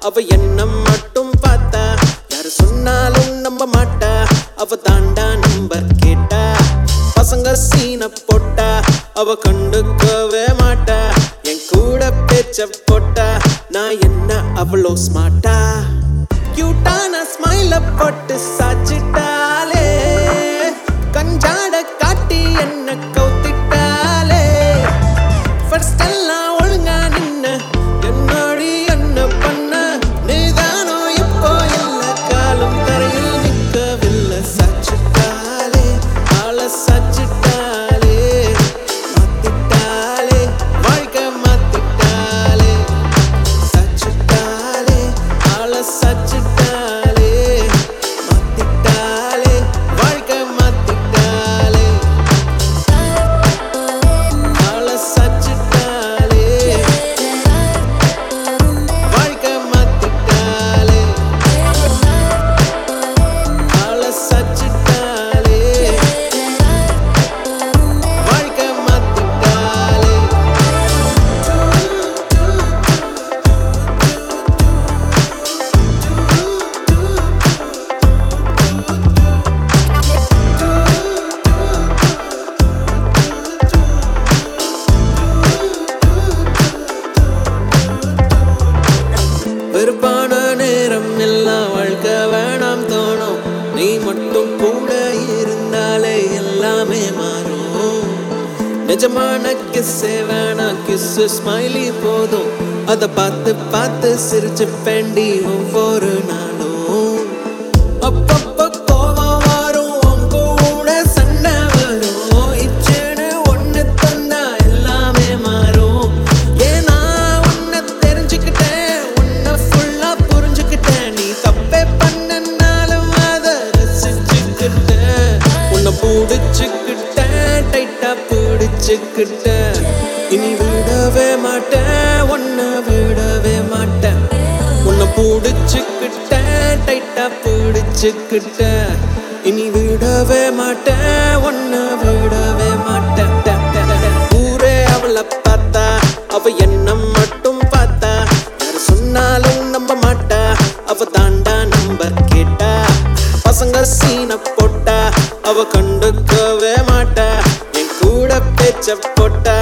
அவ என்ன மட்டும் பார்த்தா யாரு சொன்னாலும் நம்ப மாட்டா அவ தாண்டா நம்பர் கேட்டா பசங்க சீன போட்டா அவ கண்டுக்கவே மாட்டா என் கூட பேச்ச போட்டா நான் என்ன அவ்வளோ ஸ்மார்ட்டா கியூட்டான ஸ்மைல போட்டு சாச்சிட்டாலே கஞ்சாட காட்டி என்ன கவுத்திட்டாலே ஃபர்ஸ்ட் எல்லாம் ஒழுங்கா நின்ன என்னடி என்ன பண்ண நீதானோ இப்போ இல்ல காலம் தரையில் நிற்கவில்லை சச்சிட்டாலே ஆள சச்சிட்டாலே மாத்திட்டாலே வாழ்க்கை மாத்திட்டாலே சச்சிட்டாலே ஆள சச்சிட்டாலே மாத்திட்டாலே வாழ்க்கை மாத்திட்டாலே ஆள சச்சிட்டாலே வாழ்க்கை மாத்திட்டாலே ஆள சச்சிட்டாலே வாழ்க்கை மாத்திட்டாலே வெறுப்பான நேரம் எல்லாம் வாழ்க்கை வேணாம் தோணும் நீ மட்டும் கூட இருந்தாலே எல்லாமே மாறும் நிஜமான கிஸ்ஸே வேணாம் கிஸ்ஸு ஸ்மைலி போதும் அதை பார்த்து பார்த்து சிரிச்சு பெண்டி ஒவ்வொரு நாளும் அப்பப்ப கோவம் வரும் உன் கூட சண்டை வரும் இச்சேன்னு ஒண்ணு தந்தா எல்லாமே மாறும் ஏன்னா உன்னை தெரிஞ்சுக்கிட்டேன் உன்னை ஃபுல்லா புரிஞ்சுக்கிட்டேன் நீ தப்பே பண்ணனாலும் அதை ரசிச்சுக்கிட்டேன் உன்னை பிடிச்சுக்கிட்டேன் டைட்டா பிடிச்சுக்கிட்டேன் இனி விடவே மாட்டேன் உன்னை விடவே மாட்டேன் உன்னை பிடிச்சுக்கிட்டேன் டைட்டா பிடிச்சுக்கிட்டேன் இனி விடவே மாட்டேன் உன்னை விடவே மாட்டேன் ட, ட, ட. ஊரே அவளை பார்த்தா அவ என்ன மட்டும் பார்த்தா யாரு சொன்னாலும் நம்ப மாட்டா அவ தாண்டா நம்பர் கேட்டா பசங்க சீன போட்டா அவ கண்டுக்கவே மாட்டா என் கூட பேச்ச போட்டா